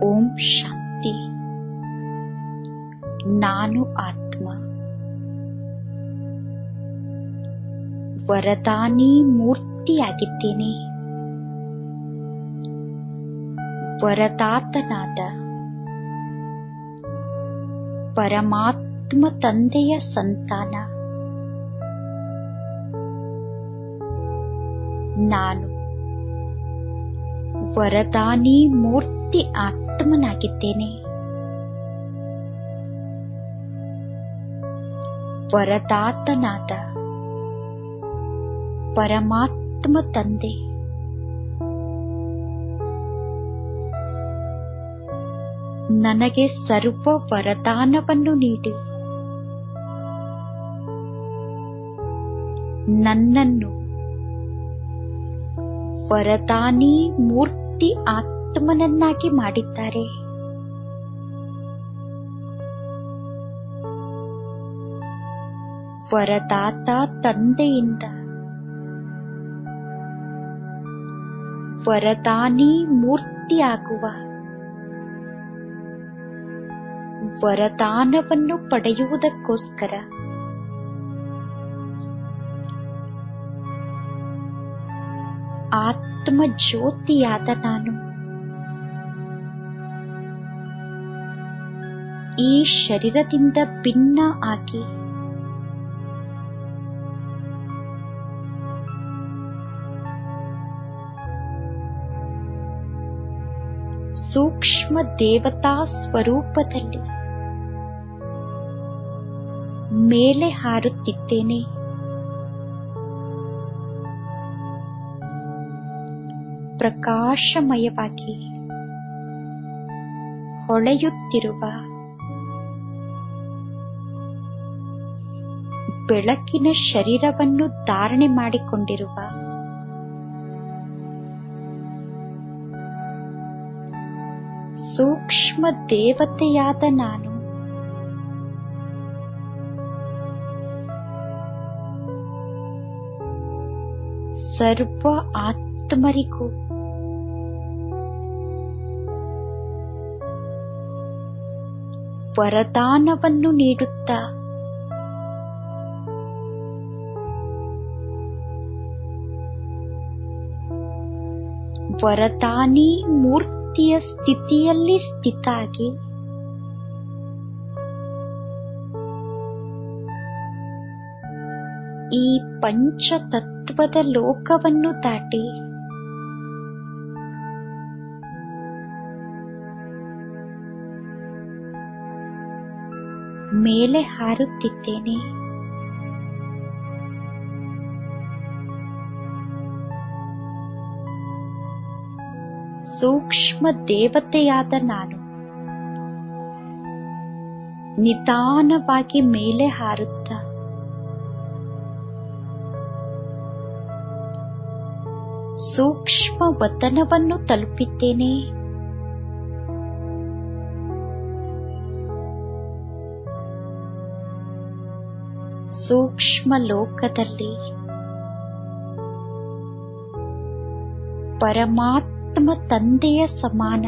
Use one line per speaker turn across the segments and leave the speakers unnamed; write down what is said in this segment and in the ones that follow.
ಓಂ ಶಾಂತಿ ನಾನು ಆತ್ಮ ವರದಾನಿ ಮೂರ್ತಿಯಾಗಿದ್ದೇನೆ ವರದಾತನಾದ ಪರಮಾತ್ಮ ತಂದೆಯ ಸಂತಾನ ನಾನು ವರದಾನಿ ಮೂರ್ತಿ ಆತ್ಮನಾಗಿದ್ದೇನೆ ವರದಾತನಾದ ಪರಮಾತ್ಮ ತಂದೆ ನನಗೆ ಸರ್ವ ವರದಾನವನ್ನು ನೀಡಿ ನನ್ನನ್ನು ವರದಾನಿ ಮೂರ್ತಿ ಆತ್ಮನನ್ನಾಗಿ ಮಾಡಿದ್ದಾರೆ ವರದಾತ ತಂದೆಯಿಂದ ವರದಾನಿ ಮೂರ್ತಿಯಾಗುವ ವರದಾನವನ್ನು ಪಡೆಯುವುದಕ್ಕೋಸ್ಕರ ಆತ್ಮ ಜ್ಯೋತಿಯಾದ ನಾನು ಈ ಶರೀರದಿಂದ ಭಿನ್ನ ಆಗಿ ಸೂಕ್ಷ್ಮ ದೇವತಾ ಸ್ವರೂಪದಲ್ಲಿ ಮೇಲೆ ಹಾರುತ್ತಿದ್ದೇನೆ ಪ್ರಕಾಶಮಯವಾಗಿ ಹೊಳೆಯುತ್ತಿರುವ ಬೆಳಕಿನ ಶರೀರವನ್ನು ಧಾರಣೆ ಮಾಡಿಕೊಂಡಿರುವ ಸೂಕ್ಷ್ಮ ದೇವತೆಯಾದ ನಾನು ಸರ್ವ ಆತ್ಮರಿಗೂ ವರದಾನವನ್ನು ನೀಡುತ್ತಾ ವರದಾನಿ ಮೂರ್ತಿಯ ಸ್ಥಿತಿಯಲ್ಲಿ ಸ್ಥಿತಾಗಿ ಈ ಪಂಚತತ್ವದ ಲೋಕವನ್ನು ದಾಟಿ ಮೇಲೆ ಹಾರುತ್ತಿದ್ದೇನೆ ಸೂಕ್ಷ್ಮ ದೇವತೆಯಾದ ನಾನು ನಿಧಾನವಾಗಿ ಮೇಲೆ ಹಾರುತ್ತ ಸೂಕ್ಷ್ಮ ವತನವನ್ನು ತಲುಪಿದ್ದೇನೆ ಸೂಕ್ಷ್ಮ ಲೋಕದಲ್ಲಿ ಪರಮಾತ್ಮ ತಂದೆಯ ಸಮಾನ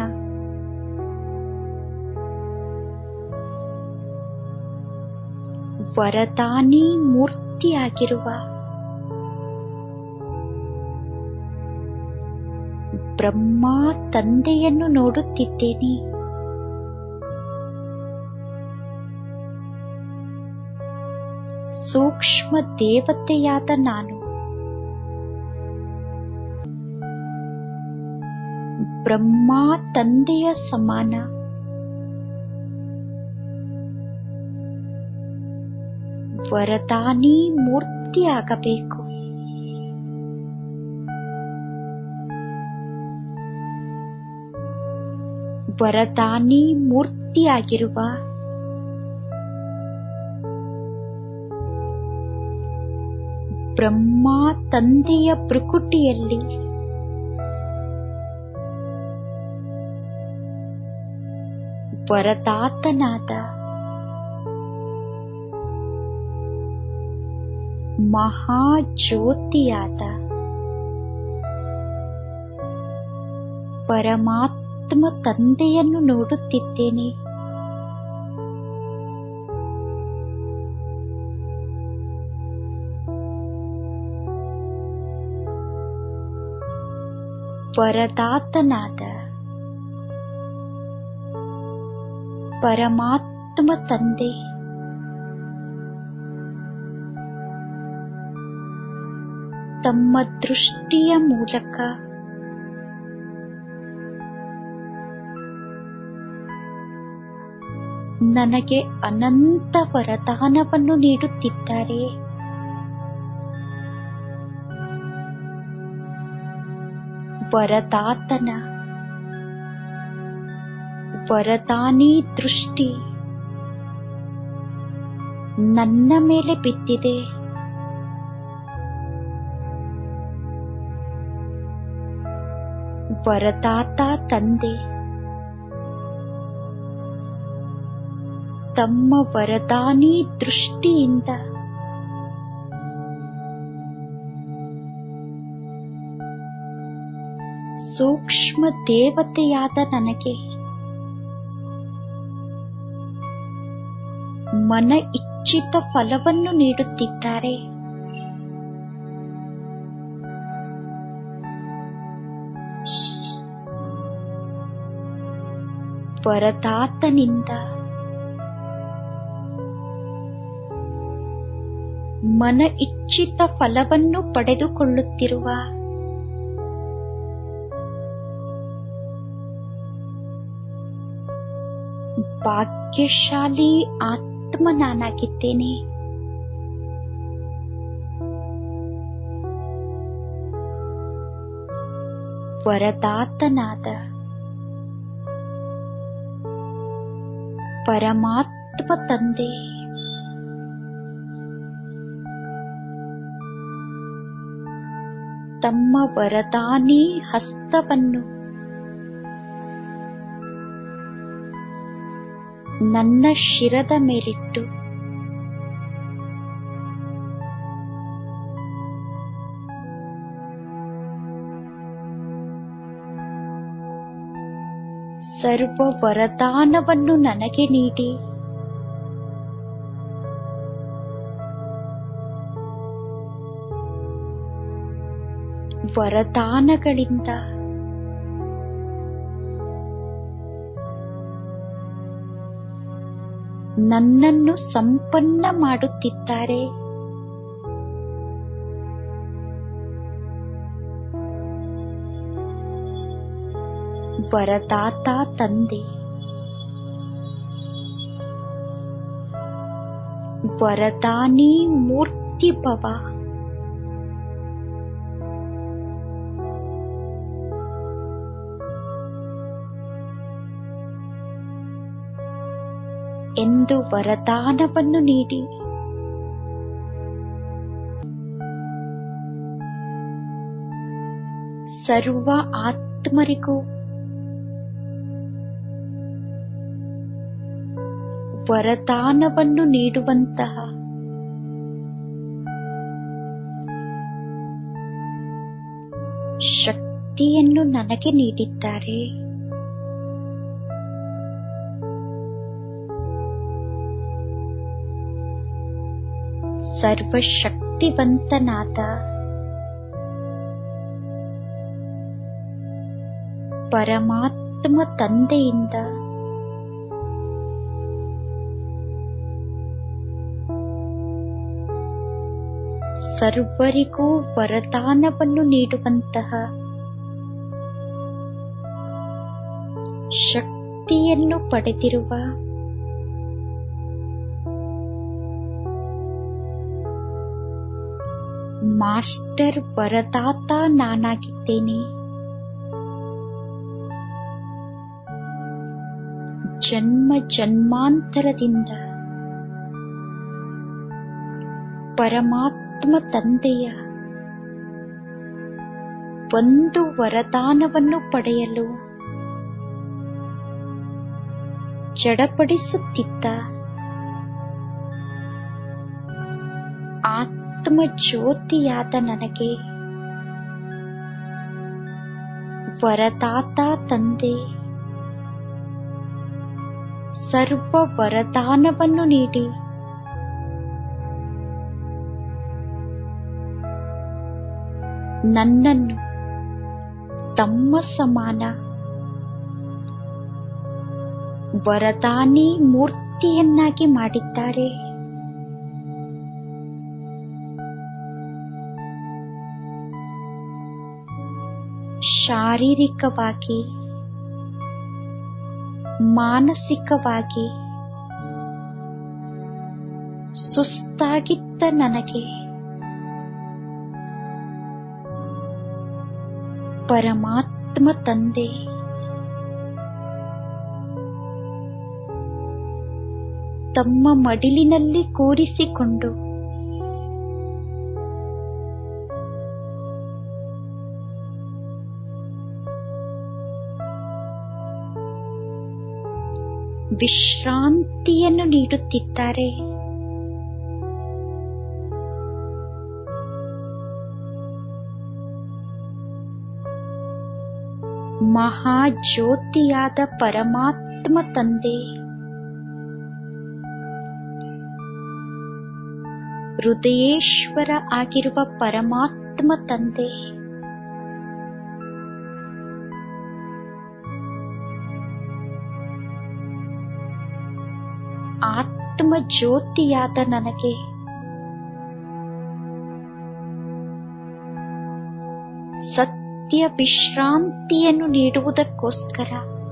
ವರದಾನಿ ಮೂರ್ತಿಯಾಗಿರುವ ಬ್ರಹ್ಮ ತಂದೆಯನ್ನು ನೋಡುತ್ತಿದ್ದೇನೆ ಸೂಕ್ಷ್ಮ ದೇವತೆಯಾದ ನಾನು ಬ್ರಹ್ಮ ತಂದೆಯ ಸಮಾನ ವರದಾನಿ ಮೂರ್ತಿಯಾಗಬೇಕು ವರದಾನಿ ಮೂರ್ತಿಯಾಗಿರುವ ಬ್ರಹ್ಮ ತಂದೆಯ ಭೃಕುಟಿಯಲ್ಲಿ ವರದಾತನಾದ ಮಹಾಜ್ಯೋತಿಯಾದ ಪರಮಾತ್ಮ ಪರಮಾತ್ಮ ತಂದೆಯನ್ನು ನೋಡುತ್ತಿದ್ದೇನೆ ವರದಾತನಾದ ಪರಮಾತ್ಮ ತಂದೆ ತಮ್ಮ ದೃಷ್ಟಿಯ ಮೂಲಕ ನನಗೆ ಅನಂತ ವರದಾನವನ್ನು ನೀಡುತ್ತಿದ್ದಾರೆ ವರದಾತನ ವರದಾನಿ ದೃಷ್ಟಿ ನನ್ನ ಮೇಲೆ ಬಿದ್ದಿದೆ ವರದಾತ ತಂದೆ ತಮ್ಮ ವರದಾನಿ ದೃಷ್ಟಿಯಿಂದ ಸೂಕ್ಷ್ಮ ದೇವತೆಯಾದ ನನಗೆ ಮನ ಇಚ್ಛಿತ ಫಲವನ್ನು ನೀಡುತ್ತಿದ್ದಾರೆ ವರದಾತನಿಂದ ಮನ ಇಚ್ಛಿತ ಫಲವನ್ನು ಪಡೆದುಕೊಳ್ಳುತ್ತಿರುವ ಭಾಗ್ಯಶಾಲಿ ಆತ್ಮ ನಾನಾಗಿದ್ದೇನೆ ವರದಾತನಾದ ಪರಮಾತ್ಮ ತಂದೆ ತಮ್ಮ ವರದಾನಿ ಹಸ್ತವನ್ನು ನನ್ನ ಶಿರದ ಮೇಲಿಟ್ಟು ಸರ್ವ ವರದಾನವನ್ನು ನನಗೆ ನೀಡಿ ವರದಾನಗಳಿಂದ ನನ್ನನ್ನು ಸಂಪನ್ನ ಮಾಡುತ್ತಿದ್ದಾರೆ ವರದಾತ ತಂದೆ ವರದಾನಿ ಮೂರ್ತಿ ಭವ ಎಂದು ವರದಾನವನ್ನು ನೀಡಿ ಸರ್ವ ಆತ್ಮರಿಗೂ ವರದಾನವನ್ನು ನೀಡುವಂತಹ ಶಕ್ತಿಯನ್ನು ನನಗೆ ನೀಡಿದ್ದಾರೆ ಸರ್ವಶಕ್ತಿವಂತನಾದ ಪರಮಾತ್ಮ ತಂದೆಯಿಂದ ಸರ್ವರಿಗೂ ವರದಾನವನ್ನು ನೀಡುವಂತಹ ಶಕ್ತಿಯನ್ನು ಪಡೆದಿರುವ ಮಾಸ್ಟರ್ ವರದಾತ ನಾನಾಗಿದ್ದೇನೆ ಜನ್ಮ ಜನ್ಮಾಂತರದಿಂದ ಪರಮಾತ್ಮ ತಂದೆಯ ಒಂದು ವರದಾನವನ್ನು ಪಡೆಯಲು ಜಡಪಡಿಸುತ್ತಿದ್ದ ಆತ್ಮ ಜ್ಯೋತಿಯಾದ ನನಗೆ ವರದಾತ ತಂದೆ ಸರ್ವ ವರದಾನವನ್ನು ನೀಡಿ ನನ್ನನ್ನು ತಮ್ಮ ಸಮಾನ ವರದಾನಿ ಮೂರ್ತಿಯನ್ನಾಗಿ ಮಾಡಿದ್ದಾರೆ ಶಾರೀರಿಕವಾಗಿ ಮಾನಸಿಕವಾಗಿ ಸುಸ್ತಾಗಿದ್ದ ನನಗೆ ಪರಮಾತ್ಮ ತಂದೆ ತಮ್ಮ ಮಡಿಲಿನಲ್ಲಿ ಕೂರಿಸಿಕೊಂಡು ವಿಶ್ರಾಂತಿಯನ್ನು ನೀಡುತ್ತಿದ್ದಾರೆ ಮಹಾಜ್ಯೋತಿಯಾದ ಪರಮಾತ್ಮ ತಂದೆ ಹೃದಯೇಶ್ವರ ಆಗಿರುವ ಪರಮಾತ್ಮ ತಂದೆ ಆತ್ಮ ಜ್ಯೋತಿಯಾದ ನನಗೆ ಸತ್ಯ ವಿಶ್ರಾಂತಿಯನ್ನು ನೀಡುವುದಕ್ಕೋಸ್ಕರ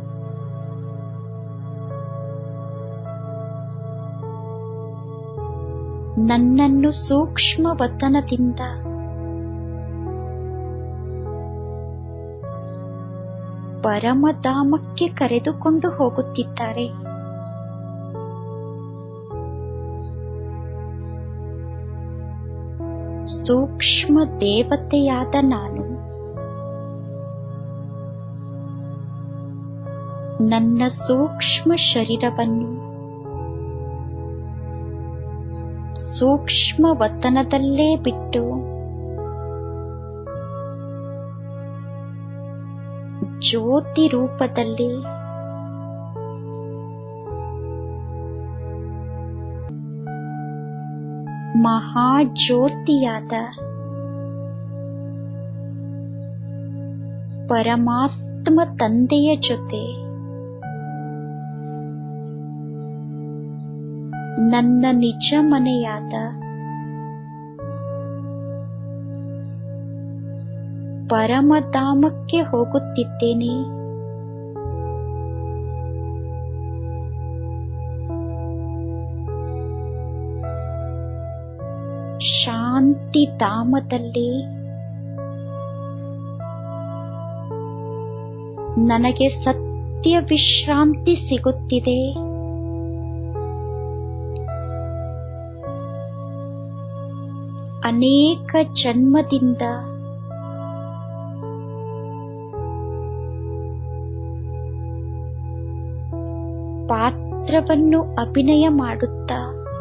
ನನ್ನನ್ನು ಸೂಕ್ಷ್ಮ ವತನದಿಂದ ಪರಮಧಾಮಕ್ಕೆ ಕರೆದುಕೊಂಡು ಹೋಗುತ್ತಿದ್ದಾರೆ ಸೂಕ್ಷ್ಮ ದೇವತೆಯಾದ ನಾನು ನನ್ನ ಸೂಕ್ಷ್ಮ ಶರೀರವನ್ನು ಸೂಕ್ಷ್ಮ ವತನದಲ್ಲೇ ಬಿಟ್ಟು ಜ್ಯೋತಿ ರೂಪದಲ್ಲಿ ಮಹಾಜ್ಯೋತಿಯಾದ ಪರಮಾತ್ಮ ತಂದೆಯ ಜೊತೆ ನನ್ನ ನಿಜ ಮನೆಯಾದ ಪರಮಧಾಮಕ್ಕೆ ಹೋಗುತ್ತಿದ್ದೇನೆ ಶಾಂತಿ ಧಾಮದಲ್ಲಿ ನನಗೆ ಸತ್ಯ ವಿಶ್ರಾಂತಿ ಸಿಗುತ್ತಿದೆ ಅನೇಕ ಜನ್ಮದಿಂದ ಪಾತ್ರವನ್ನು ಅಭಿನಯ ಮಾಡುತ್ತಾ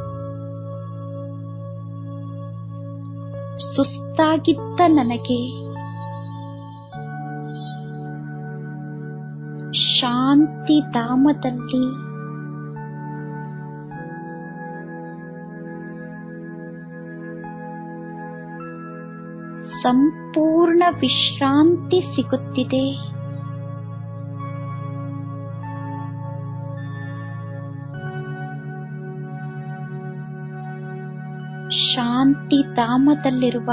ಸುಸ್ತಾಗಿದ್ದ ನನಗೆ ಶಾಂತಿ ಧಾಮದಲ್ಲಿ ಸಂಪೂರ್ಣ ವಿಶ್ರಾಂತಿ ಸಿಗುತ್ತಿದೆ ಶಾಂತಿ ಧಾಮದಲ್ಲಿರುವ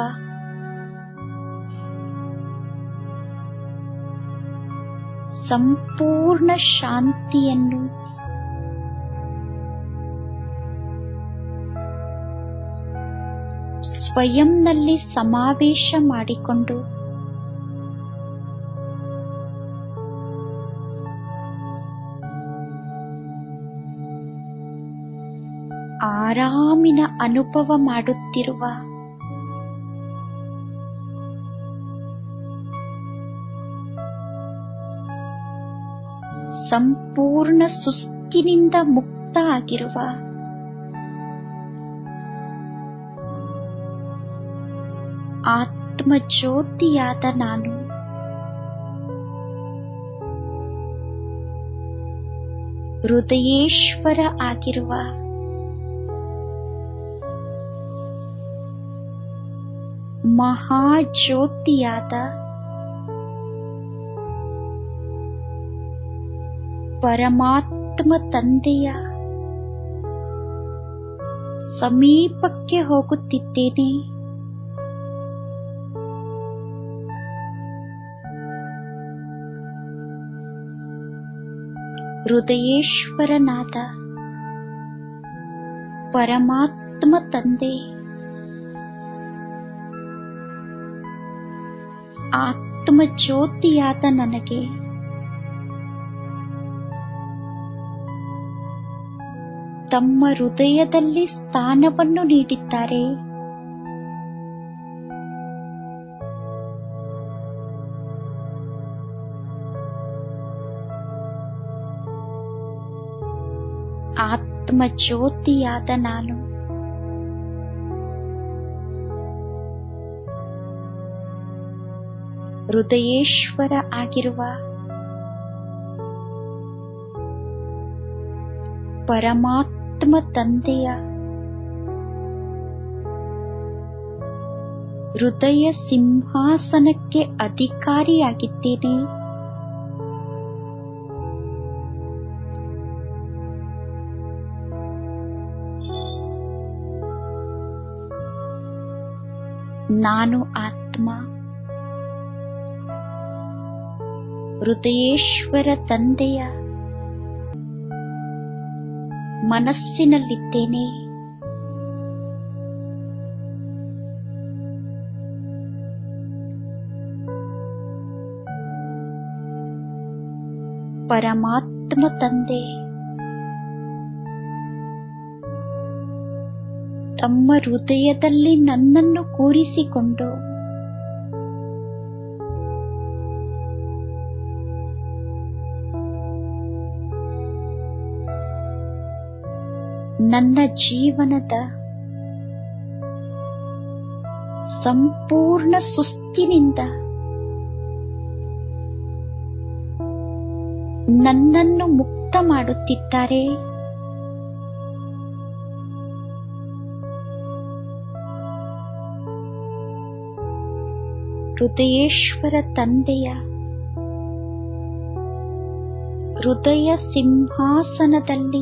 ಸಂಪೂರ್ಣ ಶಾಂತಿಯನ್ನು ಸ್ವಯಂನಲ್ಲಿ ಸಮಾವೇಶ ಮಾಡಿಕೊಂಡು ಆರಾಮಿನ ಅನುಭವ ಮಾಡುತ್ತಿರುವ ಸಂಪೂರ್ಣ ಸುಸ್ತಿನಿಂದ ಮುಕ್ತ ಆಗಿರುವ ಆತ್ಮ ಜ್ಯೋತಿಯಾದ ನಾನು ಹೃದಯೇಶ್ವರ ಆಗಿರುವ ಮಹಾಜ್ಯೋತಿಯಾದ ಪರಮಾತ್ಮ ತಂದೆಯ ಸಮೀಪಕ್ಕೆ ಹೋಗುತ್ತಿದ್ದೇನೆ ಹೃದಯೇಶ್ವರನಾದ ಪರಮಾತ್ಮ ತಂದೆ ಆತ್ಮ ಜ್ಯೋತಿಯಾದ ನನಗೆ ತಮ್ಮ ಹೃದಯದಲ್ಲಿ ಸ್ಥಾನವನ್ನು ನೀಡಿದ್ದಾರೆ ಆತ್ಮ ಜ್ಯೋತಿಯಾದ ನಾನು ಹೃದಯೇಶ್ವರ ಆಗಿರುವ ಪರಮಾತ್ಮ ತಂದೆಯ ಹೃದಯ ಸಿಂಹಾಸನಕ್ಕೆ ಅಧಿಕಾರಿಯಾಗಿದ್ದೇನೆ ನಾನು ಆತ್ಮ ಹೃದಯೇಶ್ವರ ತಂದೆಯ ಮನಸ್ಸಿನಲ್ಲಿದ್ದೇನೆ ಪರಮಾತ್ಮ ತಂದೆ ತಮ್ಮ ಹೃದಯದಲ್ಲಿ ನನ್ನನ್ನು ಕೂರಿಸಿಕೊಂಡು ನನ್ನ ಜೀವನದ ಸಂಪೂರ್ಣ ಸುಸ್ತಿನಿಂದ ನನ್ನನ್ನು ಮುಕ್ತ ಮಾಡುತ್ತಿದ್ದಾರೆ ಹೃದಯೇಶ್ವರ ತಂದೆಯ ಹೃದಯ ಸಿಂಹಾಸನದಲ್ಲಿ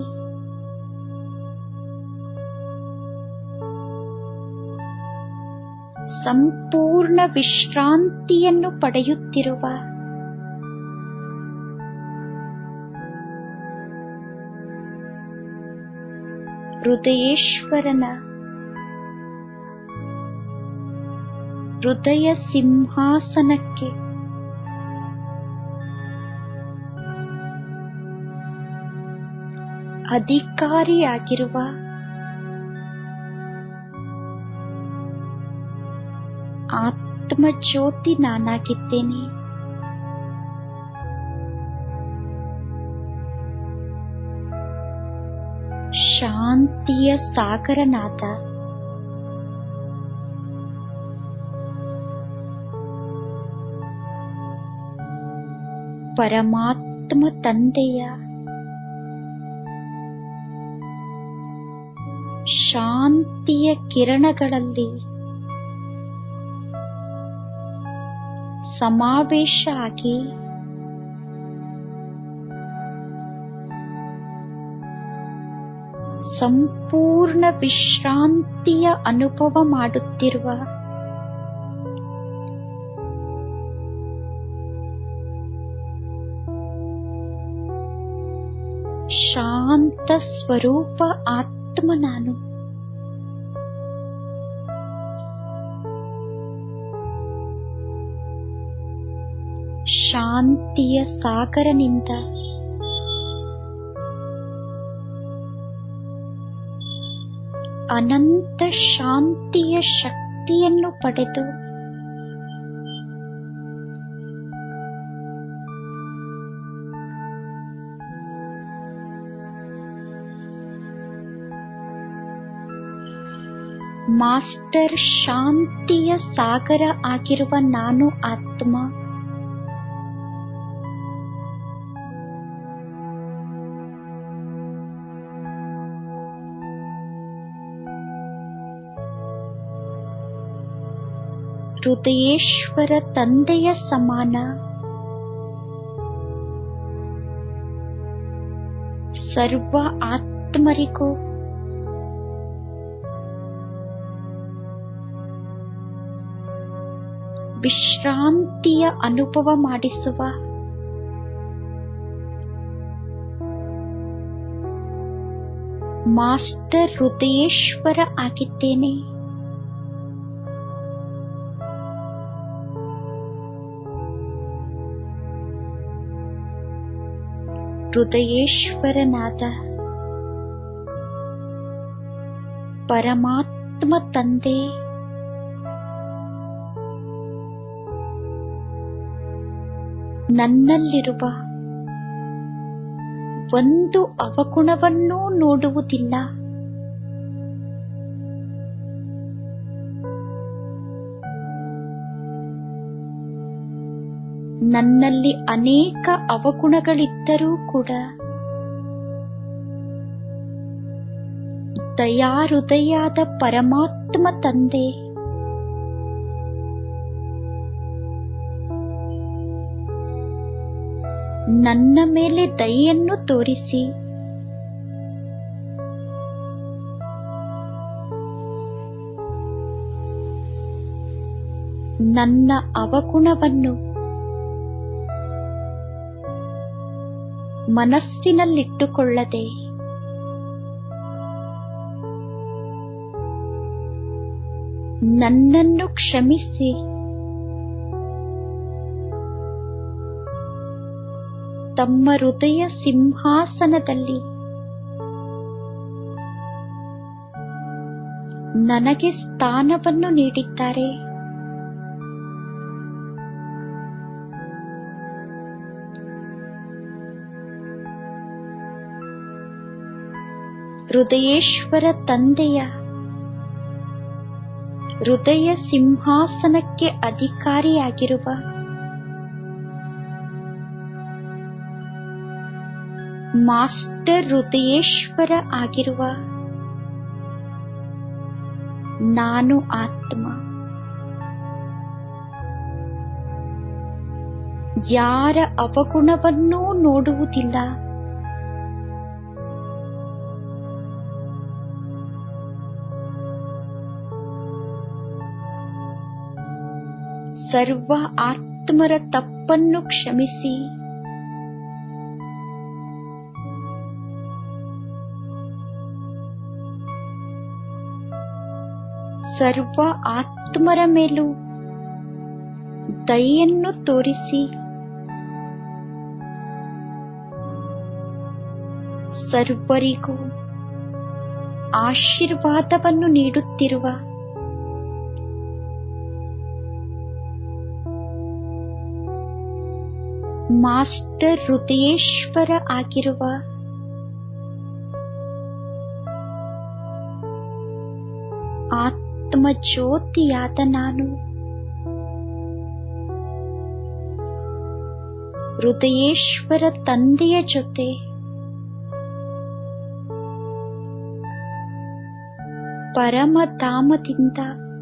ಸಂಪೂರ್ಣ ವಿಶ್ರಾಂತಿಯನ್ನು ಪಡೆಯುತ್ತಿರುವ ಹೃದಯೇಶ್ವರನ ಹೃದಯ ಸಿಂಹಾಸನಕ್ಕೆ ಅಧಿಕಾರಿಯಾಗಿರುವ ಆತ್ಮ ಜ್ಯೋತಿ ನಾನಾಗಿದ್ದೇನೆ ಶಾಂತಿಯ ಸಾಗರನಾದ ಪರಮಾತ್ಮ ತಂದೆಯ ಶಾಂತಿಯ ಕಿರಣಗಳಲ್ಲಿ ಸಮಾವೇಶ ಆಗಿ ಸಂಪೂರ್ಣ ವಿಶ್ರಾಂತಿಯ ಅನುಭವ ಮಾಡುತ್ತಿರುವ ಶಾಂತ ಸ್ವರೂಪ ಆತ್ಮ ನಾನು ಶಾಂತಿಯ ಸಾಗರನಿಂದ ಅನಂತ ಶಾಂತಿಯ ಶಕ್ತಿಯನ್ನು ಪಡೆದು ಮಾಸ್ಟರ್ ಶಾಂತಿಯ ಸಾಗರ ಆಗಿರುವ ನಾನು ಆತ್ಮ ಹೃದಯೇಶ್ವರ ತಂದೆಯ ಸಮಾನ ಸರ್ವ ಆತ್ಮರಿಗೂ ವಿಶ್ರಾಂತಿಯ ಅನುಭವ ಮಾಡಿಸುವ ಮಾಸ್ಟರ್ ಹೃದಯೇಶ್ವರ ಆಗಿದ್ದೇನೆ ಹೃದಯೇಶ್ವರನಾದ ಪರಮಾತ್ಮ ತಂದೆ ನನ್ನಲ್ಲಿರುವ ಒಂದು ಅವಗುಣವನ್ನೂ ನೋಡುವುದಿಲ್ಲ ನನ್ನಲ್ಲಿ ಅನೇಕ ಅವಗುಣಗಳಿದ್ದರೂ ಕೂಡ ದಯಾಹೃದಯಾದ ಪರಮಾತ್ಮ ತಂದೆ ನನ್ನ ಮೇಲೆ ದಯೆಯನ್ನು ತೋರಿಸಿ ನನ್ನ ಅವಗುಣವನ್ನು ಮನಸ್ಸಿನಲ್ಲಿಟ್ಟುಕೊಳ್ಳದೆ ನನ್ನನ್ನು ಕ್ಷಮಿಸಿ ತಮ್ಮ ಹೃದಯ ಸಿಂಹಾಸನದಲ್ಲಿ ನನಗೆ ಸ್ಥಾನವನ್ನು ನೀಡಿದ್ದಾರೆ ಹೃದಯೇಶ್ವರ ತಂದೆಯ ಹೃದಯ ಸಿಂಹಾಸನಕ್ಕೆ ಅಧಿಕಾರಿಯಾಗಿರುವ ಮಾಸ್ಟರ್ ಹೃದಯೇಶ್ವರ ಆಗಿರುವ ನಾನು ಆತ್ಮ ಯಾರ ಅವಗುಣವನ್ನೂ ನೋಡುವುದಿಲ್ಲ ಸರ್ವ ಆತ್ಮರ ತಪ್ಪನ್ನು ಕ್ಷಮಿಸಿ ಸರ್ವ ಆತ್ಮರ ಮೇಲೂ ದಯೆಯನ್ನು ತೋರಿಸಿ ಸರ್ವರಿಗೂ ಆಶೀರ್ವಾದವನ್ನು ನೀಡುತ್ತಿರುವ ಮಾಸ್ಟರ್ ಹೃದಯೇಶ್ವರ ಆಗಿರುವ ಆತ್ಮ ಜ್ಯೋತಿಯಾದ ನಾನು ಹೃದಯೇಶ್ವರ ತಂದೆಯ ಜೊತೆ ಪರಮಧಾಮದಿಂದ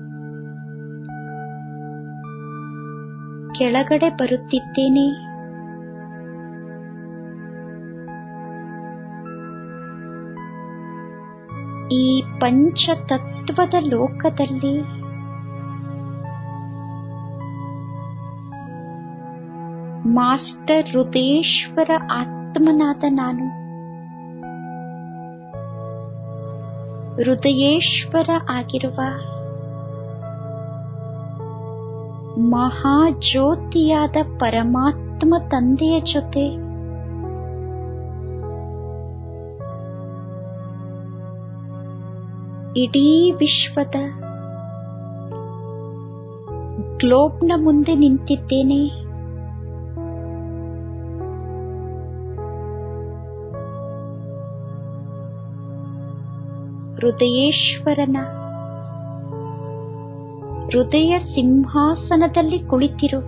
ಕೆಳಗಡೆ ಬರುತ್ತಿದ್ದೇನೆ ಈ ಪಂಚತತ್ವದ ಲೋಕದಲ್ಲಿ ಮಾಸ್ಟರ್ ಹೃದಯೇಶ್ವರ ಆತ್ಮನಾದ ನಾನು ಹೃದಯೇಶ್ವರ ಆಗಿರುವ ಮಹಾಜ್ಯೋತಿಯಾದ ಪರಮಾತ್ಮ ತಂದೆಯ ಜೊತೆ ಇಡೀ ವಿಶ್ವದ ಗ್ಲೋಬ್ನ ಮುಂದೆ ನಿಂತಿದ್ದೇನೆ ಹೃದಯೇಶ್ವರನ ಹೃದಯ ಸಿಂಹಾಸನದಲ್ಲಿ ಕುಳಿತಿರುವ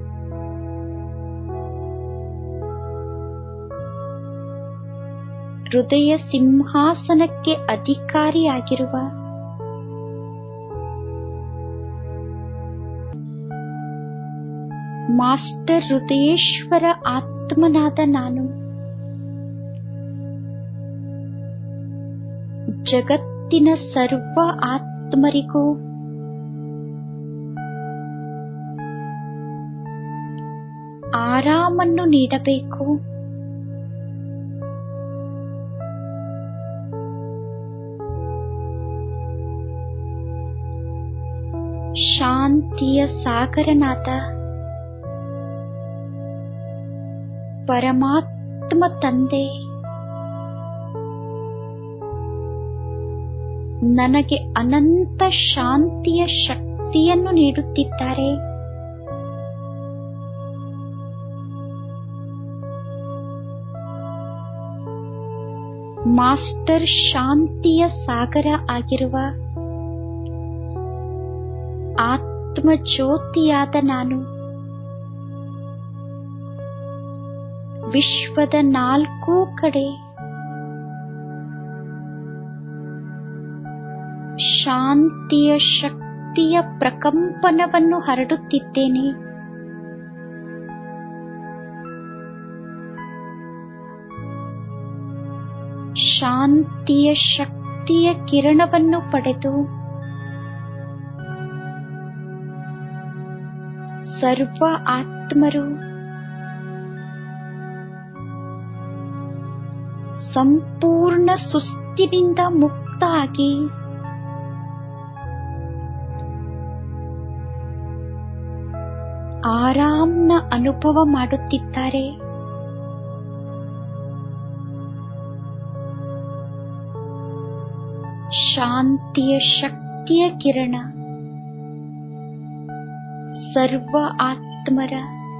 ಹೃದಯ ಸಿಂಹಾಸನಕ್ಕೆ ಅಧಿಕಾರಿಯಾಗಿರುವ ಮಾಸ್ಟರ್ ಹೃದಯೇಶ್ವರ ಆತ್ಮನಾದ ನಾನು ಜಗತ್ತಿನ ಸರ್ವ ಆತ್ಮರಿಗೂ ಆರಾಮನ್ನು ನೀಡಬೇಕು ಶಾಂತಿಯ ಸಾಗರನಾದ ಪರಮಾತ್ಮ ತಂದೆ ನನಗೆ ಅನಂತ ಶಾಂತಿಯ ಶಕ್ತಿಯನ್ನು ನೀಡುತ್ತಿದ್ದಾರೆ ಮಾಸ್ಟರ್ ಶಾಂತಿಯ ಸಾಗರ ಆಗಿರುವ ಆತ್ಮ ಜ್ಯೋತಿಯಾದ ನಾನು ವಿಶ್ವದ ನಾಲ್ಕೂ ಕಡೆ ಶಾಂತಿಯ ಶಕ್ತಿಯ ಪ್ರಕಂಪನವನ್ನು ಹರಡುತ್ತಿದ್ದೇನೆ ಶಾಂತಿಯ ಶಕ್ತಿಯ ಕಿರಣವನ್ನು ಪಡೆದು ಸರ್ವ ಆತ್ಮರು ಸಂಪೂರ್ಣ ಸುಸ್ತಿನಿಂದ ಮುಕ್ತ ಆಗಿ ಆರಾಮ್ನ ಅನುಭವ ಮಾಡುತ್ತಿದ್ದಾರೆ ಶಾಂತಿಯ ಶಕ್ತಿಯ ಕಿರಣ ಸರ್ವ ಆತ್ಮರ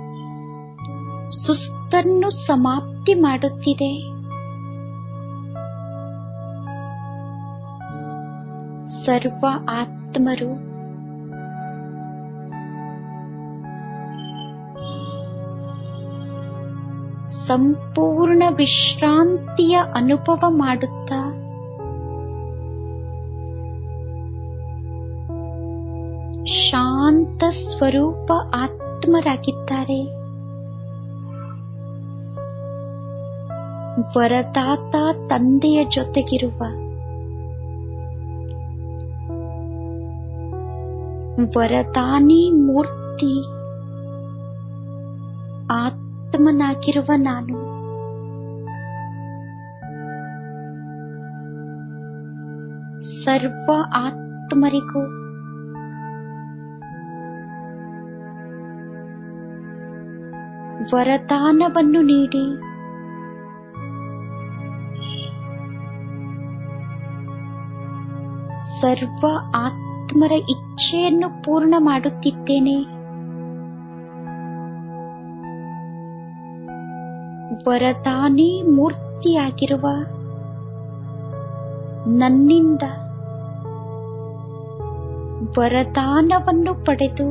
ಸುಸ್ತನ್ನು ಸಮಾಪ್ತಿ ಮಾಡುತ್ತಿದೆ ಸರ್ವ ಆತ್ಮರು ಸಂಪೂರ್ಣ ವಿಶ್ರಾಂತಿಯ ಅನುಭವ ಮಾಡುತ್ತಾ ಶಾಂತ ಸ್ವರೂಪ ಆತ್ಮರಾಗಿದ್ದಾರೆ ವರದಾತ ತಂದೆಯ ಜೊತೆಗಿರುವ ವರದಾನಿ ಮೂರ್ತಿ ಆತ್ಮನಾಗಿರುವ ನಾನು ಸರ್ವ ಆತ್ಮರಿಗೂ ವರದಾನವನ್ನು ನೀಡಿ ಸರ್ವ ಆತ್ಮರ ಇಚ್ಛೆಯನ್ನು ಪೂರ್ಣ ಮಾಡುತ್ತಿದ್ದೇನೆ ವರದಾನಿ ಮೂರ್ತಿಯಾಗಿರುವ ನನ್ನಿಂದ ವರದಾನವನ್ನು ಪಡೆದು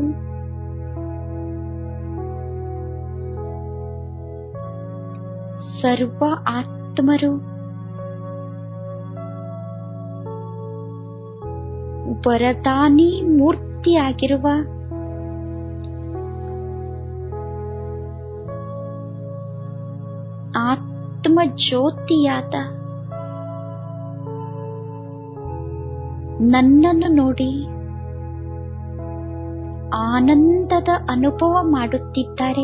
ಸರ್ವ ಆತ್ಮರು ವರದಾನಿ ಮೂರ್ತಿಯಾಗಿರುವ ಆತ್ಮ ಜ್ಯೋತಿಯಾದ ನನ್ನನ್ನು ನೋಡಿ ಆನಂದದ ಅನುಭವ ಮಾಡುತ್ತಿದ್ದಾರೆ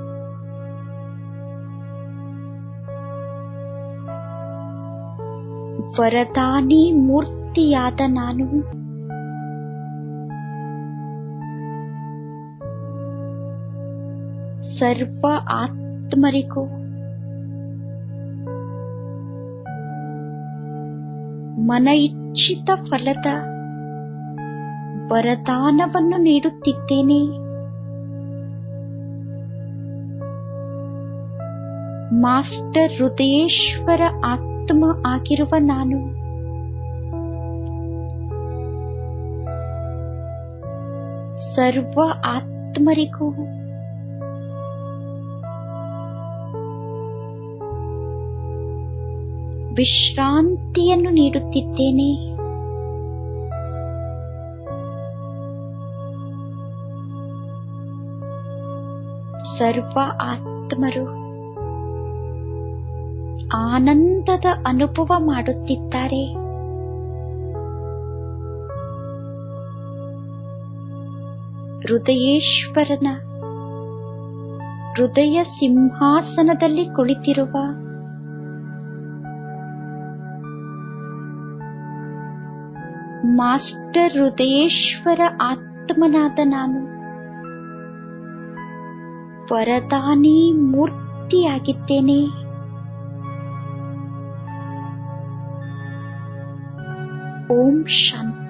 ವರದಾನಿ ಮೂರ್ತಿಯಾದ ನಾನು ಸರ್ವ ಆತ್ಮರಿಗೂ ಮನ ಇಚ್ಛಿತ ಫಲದ ವರದಾನವನ್ನು ನೀಡುತ್ತಿದ್ದೇನೆ ಮಾಸ್ಟರ್ ಹೃದಯೇಶ್ವರ ಆತ್ಮ ಆಗಿರುವ ನಾನು ಸರ್ವ ಆತ್ಮರಿಗೂ ವಿಶ್ರಾಂತಿಯನ್ನು ನೀಡುತ್ತಿದ್ದೇನೆ ಸರ್ವ ಆತ್ಮರು ಆನಂದದ ಅನುಭವ ಮಾಡುತ್ತಿದ್ದಾರೆ ಹೃದಯೇಶ್ವರನ ಹೃದಯ ಸಿಂಹಾಸನದಲ್ಲಿ ಕುಳಿತಿರುವ ಮಾಸ್ಟರ್ ಹೃದಯೇಶ್ವರ ಆತ್ಮನಾದ ನಾನು ವರದಾನಿ ಮೂರ್ತಿಯಾಗಿದ್ದೇನೆ ಓಂ ಶಾಂತಿ